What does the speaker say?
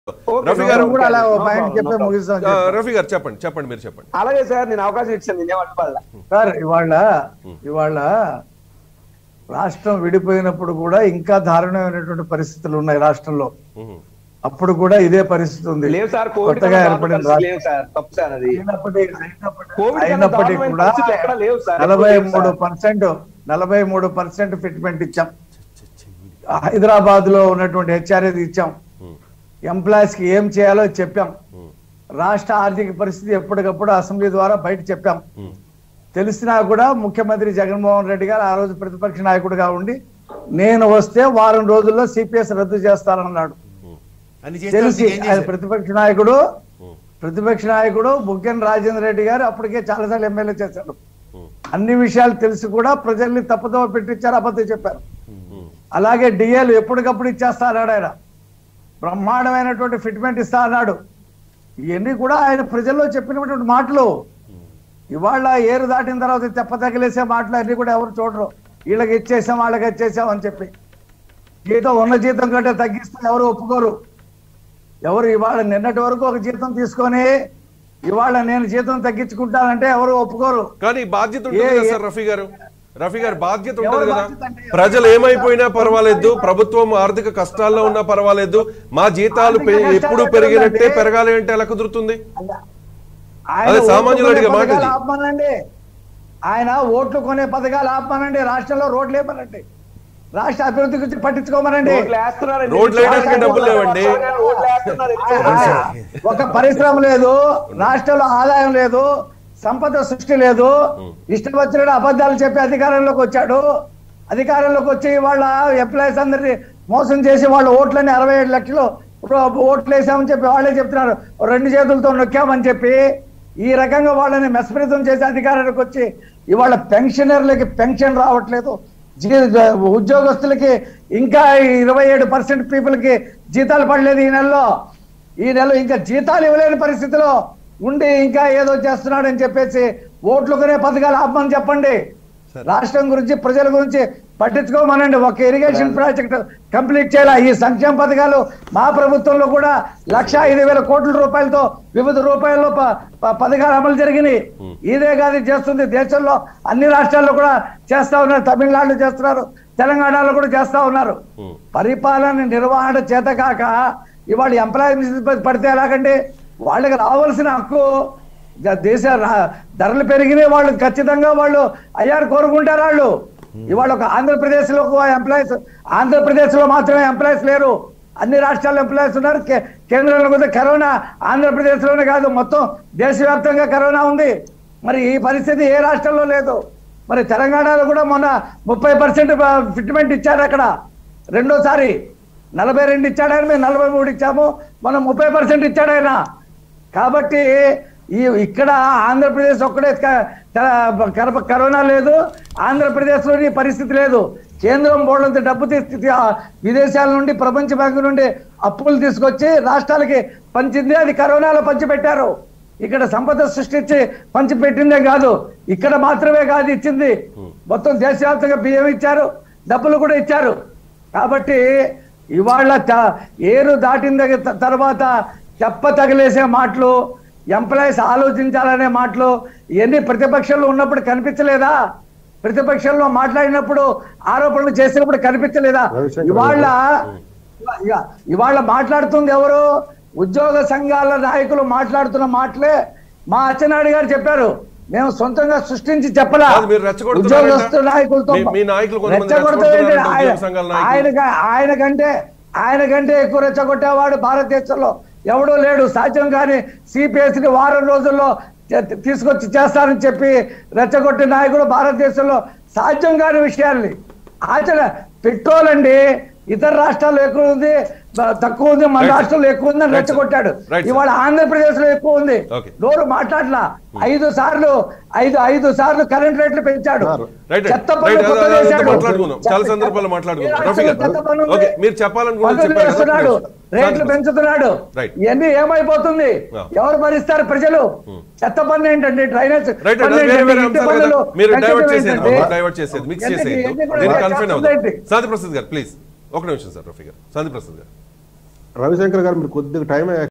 Okay, Rafi no గారు problem. కూడా అలా ఓ No పాయింట్ problem, చెప్పే no problem. ముగిస్తాం ఆ, రఫీ గారు చెప్పండి చెప్పండి మీరు చెప్పండి అలాగే సార్ నేను అవకాశం ఇచ్చాను నేనేం అడ్డుపడలా సార్ ఇవాళ ఇవాళ రాష్ట్రం విడిపోయినప్పుడు కూడా ఇంకా దారుణమైనటువంటి పరిస్థితులు ఉన్నాయి రాష్ట్రంలో ఉహు. అప్పుడు కూడా ఇదే పరిస్థితి ఉంది లేవు సార్ కోవిడ్ కొత్తగా కన్నా ఏర్పడిన దారుణ పరిస్థితి లేవు రాష్ట్రం. సార్ తప్పు సార్ అది అయినప్పటికీ- అయినప్పటికీ- కోవిడ్ కన్నా అయినప్పటికీ దారుణమైన కూడా పరిస్థితులు ఎక్కడా లేవు సార్. నలభై ఎప్పుడు లేవు మూడు సార్. పర్సెంట్ నలభై మూడు పర్సెంట్ ఫిట్మెంట్ ఇచ్చాం హైదరాబాద్ లో ఉన్నటువంటి హెచ్ఆర్ఏ ఇచ్చాం ఉమ్. ఎంప్లాయీస్ కి ఏం చేయాలో చెప్పాం ఉమ్. రాష్ట్ర ఆర్థిక పరిస్థితి ఎప్పటికప్పుడు అసెంబ్లీ ద్వారా బయట చెప్పాం ఉమ్. తెలిసినా కూడా ముఖ్యమంత్రి జగన్మోహన్ రెడ్డి గారు ఆ రోజు ప్రతిపక్ష నాయకుడిగా ఉండి నేను వస్తే వారం రోజుల్లో సిపిఎస్ రద్దు చేస్తానన్నాడు ఉమ్. అన్ని చేస్తే తెలిసి ఏం ఆయన చేశారు? ప్రతిపక్ష నాయకుడు ఉమ్. ప్రతిపక్ష నాయకుడు బుగ్గన రాజేంద్ర రెడ్డి గారు అప్పటికే చాలాసార్లు ఎమ్మెల్యే చేశారు ఉమ్. అన్ని విషయాలు తెలిసి కూడా ప్రజల్ని తప్పుదో పెట్టించారు అబద్ధం చెప్పారు ఉమ్. అలాగే డిఏలు ఎప్పటికప్పుడు ఇచ్చేస్తా అన్నాడు ఆయన బ్రహ్మాండమైనటువంటి ఫిట్మెంట్ ఇస్తా అన్నాడు ఇవన్నీ కూడా ఆయన ప్రజల్లో చెప్పినటువంటి మాటలు ఇవాళ ఏరు దాటిన తర్వాత తెప్ప తగిలేసే మాటలు అన్ని కూడా ఎవరు చూడరు వీళ్ళకి ఇచ్చేసాం వాళ్ళకి ఇచ్చేసాం అని చెప్పి జీతం ఉన్న జీతం కంటే తగ్గిస్తే ఎవరు ఒప్పుకోరు ఎవరు ఇవాళ నిన్నటి వరకు ఒక జీతం తీసుకొని ఇవాళ నేను జీతం తగ్గించుకుంటానంటే ఎవరు ఒప్పుకోరు కానీ బాధ్యత ఉంటుంది ఏ- కదా ఏ- సార్ రఫీ గారు రఫీ గారు బాధ్యత ఎవరి ఉంటుంది కదా బాధ్యత అంటే- ప్రజలు ఏమైపోయినా పర్వాలేదు ప్రభుత్వం ఆర్థిక కష్టాల్లో ఉన్నా పర్వాలేదు మా జీతాలు పె- ఆర్థిక ఎప్పుడు కష్టాలు పెరిగినట్టే ఎక్కడుందండి? పెరగాలి అంటే ఎలా కుదురుతుంది ఆయన అదే ఓట్లు సామాన్యులు కొనే అడిగే మాట పథకాలు ఇది. ఆపమనండి ఆయన ఓట్లు కొనే పథకాలు ఆపమనండి రాష్ట్రంలో రోడ్లు వేయమనండి రాష్ట్ర అభివృద్ధి గురించి పట్టించుకోమనండి రోడ్లు వేస్తున్నారండి. రోడ్లు వేయడానికి డబ్బులు లేవండి. రోడ్లు వేస్తున్నారు. ఆ, ఒక పరిశ్రమ లేదు రాష్ట్రంలో ఆదాయం లేదు సంపద సృష్టి లేదు ఇష్టం వచ్చినట్టు అబద్ధాలు చెప్పి అధికారంలోకి వచ్చాడు అధికారంలోకి వచ్చి వాళ్ళ ఎంప్లాయీస్ అందరినీ మోసం చేసి వాళ్ళ ఓట్లని అరవై ఏడు లక్షలు ఓట్లు వేసామని చెప్పి వాళ్ళే చెప్తున్నారు రెండు చేతులతో నొక్కామని చెప్పి ఈ రకంగా వాళ్ళని మెస్పరితం చేసి అధికారానికి వచ్చి ఇవాళ పెన్షనర్లకి పెన్షన్ రావట్లేదు జీ- ఉద్యోగస్తులకి ఇంకా ఇరవై ఏడు పర్సెంట్ పీపుల్కి జీతాలు పడలేదు ఈ నెలలో ఈ నెల ఇంకా జీతాలు ఇవ్వలేని పరిస్థితిలో ఉండి ఇంకా ఏదో చేస్తున్నాడని చెప్పేసి ఓట్లు కొనే పథకాలు ఆపమని చెప్పండి రాష్ట్రం గురించి ప్రజల గురించి పట్టించుకోమనండి ఒక ఇరిగేషన్ ప్రాజెక్ట్ కంప్లీట్ చేయాలి ఈ సంక్షేమ పథకాలు మా ప్రభుత్వంలో కూడా లక్ష ఐదు వేల కోట్ల రూపాయలతో వివిధ రూపాయల్లో ప- ప- పథకాలు అమలు జరిగినాయి ఇదే కాదు ఇది చేస్తుంది దేశంలో అన్ని రాష్ట్రాల్లో కూడా చేస్తా ఉన్నారు తమిళనాడులో చేస్తున్నారు తెలంగాణలో కూడా చేస్తా ఉన్నారు ఉమ్. పరిపాలన నిర్వహణ చేత కాక ఇవాళ ఎంప్లాయీస్ పడితే ఎలాగండి వాళ్ళకి రావాల్సిన హక్కు జ- దేశ రా- ధరలు పెరిగినాయి వాళ్ళు ఖచ్చితంగా వాళ్ళు అయ్యారు కోరుకుంటారు వాళ్ళు ఇవాళ ఒక ఆంధ్రప్రదేశ్ లో ఎంప్లాయీస్ ఆంధ్రప్రదేశ్ లో మాత్రమే ఎంప్లాయీస్ లేరు అన్ని రాష్ట్రాల్లో ఎంప్లాయీస్ ఉన్నారు కే- కేంద్రంలో కూడా కరోనా ఆంధ్రప్రదేశ్ లోనే కాదు మొత్తం దేశవ్యాప్తంగా కరోనా ఉంది మరి ఈ పరిస్థితి ఏ రాష్ట్రంలో లేదు మరి తెలంగాణలో కూడా మొన్న ముప్పై పర్సెంట్ ఫిట్మెంట్ ఇచ్చారు అక్కడ రెండోసారి నలభై రెండు ఇచ్చాడు ఆయన మేము నలభై మూడు ఇచ్చాము మనం ముప్పై పర్సెంట్ ఇచ్చాడు ఆయన కాబట్టి ఈ ఇక్కడ ఆంధ్రప్రదేశ్ ఒక్కడే క- క- కర- కరోనా లేదు ఆంధ్రప్రదేశ్లో ఈ పరిస్థితి లేదు కేంద్రం బోర్డంత డబ్బు తీసి ఆ విదేశాల నుండి ప్రపంచ బ్యాంకు నుండి అప్పులు తీసుకొచ్చి రాష్ట్రాలకి పంచింది అది కరోనాలో పంచిపెట్టారు ఇక్కడ సంపద సృష్టించి పంచిపెట్టిందే కాదు ఇక్కడ మాత్రమే కాదు ఇచ్చింది మొత్తం దేశవ్యాప్తంగా బియ్యం ఇచ్చారు డబ్బులు కూడా ఇచ్చారు కాబట్టి ఇవాళ త- ఏరు దాటిన దగ్గర తర్వాత చెప్ప తగిలేసే మాటలు ఎంప్లాయీస్ ఆలోచించాలనే మాటలు ఇవన్నీ ప్రతిపక్షంలో ఉన్నప్పుడు కనిపించలేదా ప్రతిపక్షంలో మాట్లాడినప్పుడు ఆరోపణలు చేసినప్పుడు కనిపించలేదా రవిశంకర్ ఇవాళ ఇవ- ఇవాళ మాట్లాడుతుంది ఎవరు ఉద్యోగ సంఘాల నాయకులు మాట్లాడుతున్న మాటలే మా అచ్చెన్నాయుడు గారు చెప్పారు మేము సొంతంగా సృష్టించి చెప్పలా కాదు, మీరు రెచ్చగొడుతున్నారంట? ఉద్యోగస్తుల నాయకులతో మీ- మీ నాయకులు కొంతమంది రెచ్చగొడుతున్నారంటే రెచ్చగొడుతున్నారంట ఆయన- ఉద్యోగ సంఘాల నాయకులు. ఆయన ఆయన కంటే ఆయన కంటే ఎక్కువ రెచ్చగొట్టేవాడు భారతదేశంలో ఎవడూ లేడు సాధ్యం కానీ సిపిఎస్ ని వారం రోజుల్లో చే- తీసుకొచ్చి చేస్తారని చెప్పి రెచ్చగొట్టే నాయకుడు భారతదేశంలో సాధ్యం కాని విషయాల్ని ఆచరణ పెట్రోల్ అండి ఇతర రాష్ట్రాల్లో ఎక్కువ ఉంది బ- తక్కువ ఉంది మన Right, sir. రాష్ట్రంలో ఎక్కువ ఉందని Right, sir. రెచ్చగొట్టాడు Right, sir. ఇవాళ ఆంధ్రప్రదేశ్ లో ఎక్కువ ఉంది Okay. నోరు మాట్లాడలా ఐదు సార్లు ఐదు ఐదు సార్లు కరెంట్ రేట్లు పెంచాడు Sir. రైట్ చెత్త పన్ను రైట్ కొత్తది అదే- అదే వేశాడు. మాట్లాడుకుందాం చాలా చెత్త- సందర్భాల్లో మాట్లాడుకుందాం ఏ రఫీ రాష్ట్రంలో చెత్త గారు పన్ను ఉంది? ఓకే మీరు చెప్పాలనుకున్నది పన్నులు చెప్పారు కదా? వేస్తున్నాడు రేట్లు శాంతి పెంచుతున్నాడు Right. ఇవన్నీ ఏమైపోతుంది Yeah. ఎవరు భరిస్తారు ప్రజలు చెత్త పన్ను ఏంటండి డ్రైనేజ్ రైట్ పన్ను వేరే వేరే ఏంటండి? ఇంటి అంశాలు కదా పన్నులు మీరు పెంచడం డైవర్ట్ చేసేది ఏంటండి? డైవర్ట్ చేసేది మిక్స్ ఎందుకు- చేసేది ఎందుకు కూడా దీనికి ఇలా కన్ఫైన్ చేస్తుంది అవుతుంది ఏంటి? శాంతి ప్రసాద్ గారు ప్లీజ్ ఒక నిమిషం సార్ రఫీ గారు శాంతి ప్రసాద్ గారు రవిశంకర్ గారు మీరు కొద్దిగా టైం